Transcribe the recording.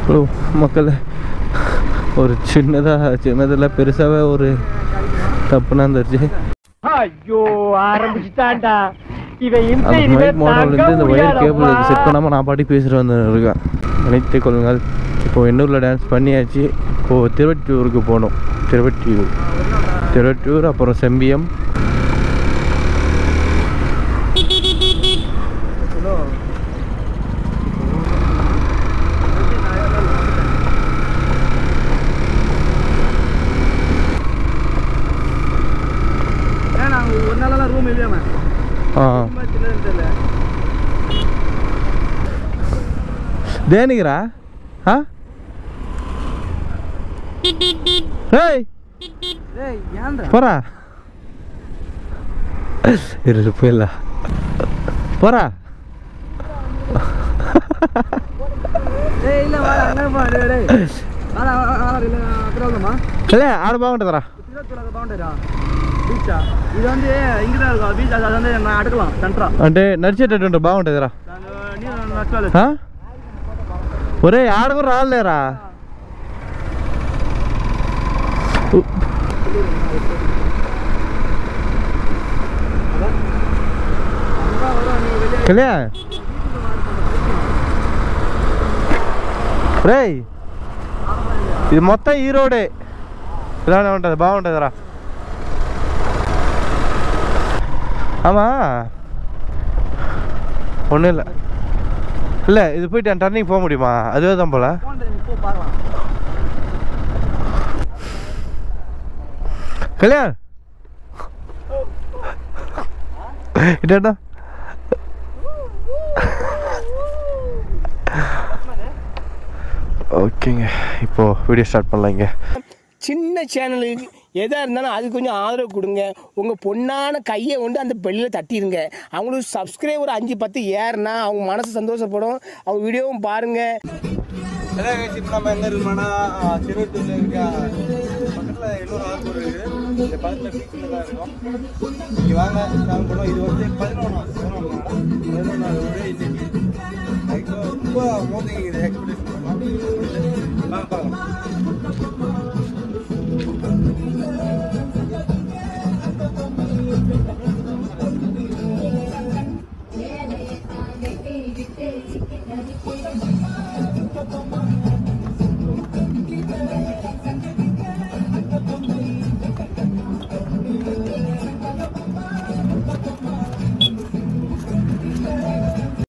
ஓ மக்கள் ஒரு சின்னதாக சின்னதில் பெருசாகவே ஒரு தப்பு நடந்துருச்சு ஐயோ ஆரம்பிச்சுட்டான்டா இவன் இந்த அந்த இனிமே மைக் மாடல்லேருந்து இந்த ஒயர் கேபிள் தாங்க செட் பண்ணாமல் நான் பாட்டி பேசிட்டு வந்து இருக்கேன் நினைத்து கொள்ளுங்கள் இப்போ எண்ணூரில் டான்ஸ் பண்ணியாச்சு இப்போது திருவற்றியூருக்கு போகணும் திருவற்றியூர் திருவற்றியூர் அப்புறம் செம்பியம் நாங்கள் ஒரு நாளெல்லாம் ரூம் இல்லையாம ஆ தெரியல தேனிக்கிறா ஆ ஏய் ஏய் ஏன்டா போறா இரு போயிடலாம் போறா ஏய் இல்லை வா அங்கே போ டேய் டேய் வாடா வாடா இல்லை திருவள்ளமா இல்லை ஆடு பாவண்டதரா திருவத்தூர் பவுண்டரா பீச்சா இது வந்து இங்கே தான் இருக்கும் பீச் அது வந்து நான் அடுக்கலாம் சென்ட்ரா అంటే నడిచేటటువంటి బాగుంటుందిరా நீ நச்சுவாலு ఆ? ఒరే ఆడ కూడా రాలేరా ఉ- కళ్యా రేయ్ ఇది మొత్తం ఈ రోడే ఇలానే ఉంటుంది బాగుంటుందిరా ஆமா ஒன்றும் இல்லை இல்லை இது போயிட்டு டர்னிங் போக முடியுமா அதுவே தான் போல போ பார்க்கலாம் கல்யாண் இட்டா ஓகேங்க இப்போ வீடியோ ஸ்டார்ட் பண்ணலாம் இங்கே சின்ன சேனலுக்கு எதாக இருந்தாலும் அது கொஞ்சம் ஆதரவு கொடுங்க உங்கள் பொண்ணான கையை கொண்டு அந்த பெல்லில் தட்டிடுங்க அவங்களுக்கு சப்ஸ்கிரைபர் அஞ்சு பத்து ஏறுனா அவங்க மனசு சந்தோஷப்படும் அவங்க வீடியோவும் பாருங்கள் இப்போ நம்ம எங்க இருக்கோம்னா திருவள்ளூர்ல இருக்க பக்கத்துல இன்னொரு ஆர்பர் இருக்கு இந்த பக்கத்துல பீச்சில் தான் இருக்கோம் இங்க வாங்க நாங்கள் போனோம் இது வந்து பதினொன்றாவது பதினொன்றாவது பதினொன்றாவது இன்னைக்கு ரொம்ப மோதிங்க இது எக்ஸ்பீரியன்ஸ் வாங்க பார்க்கலாம்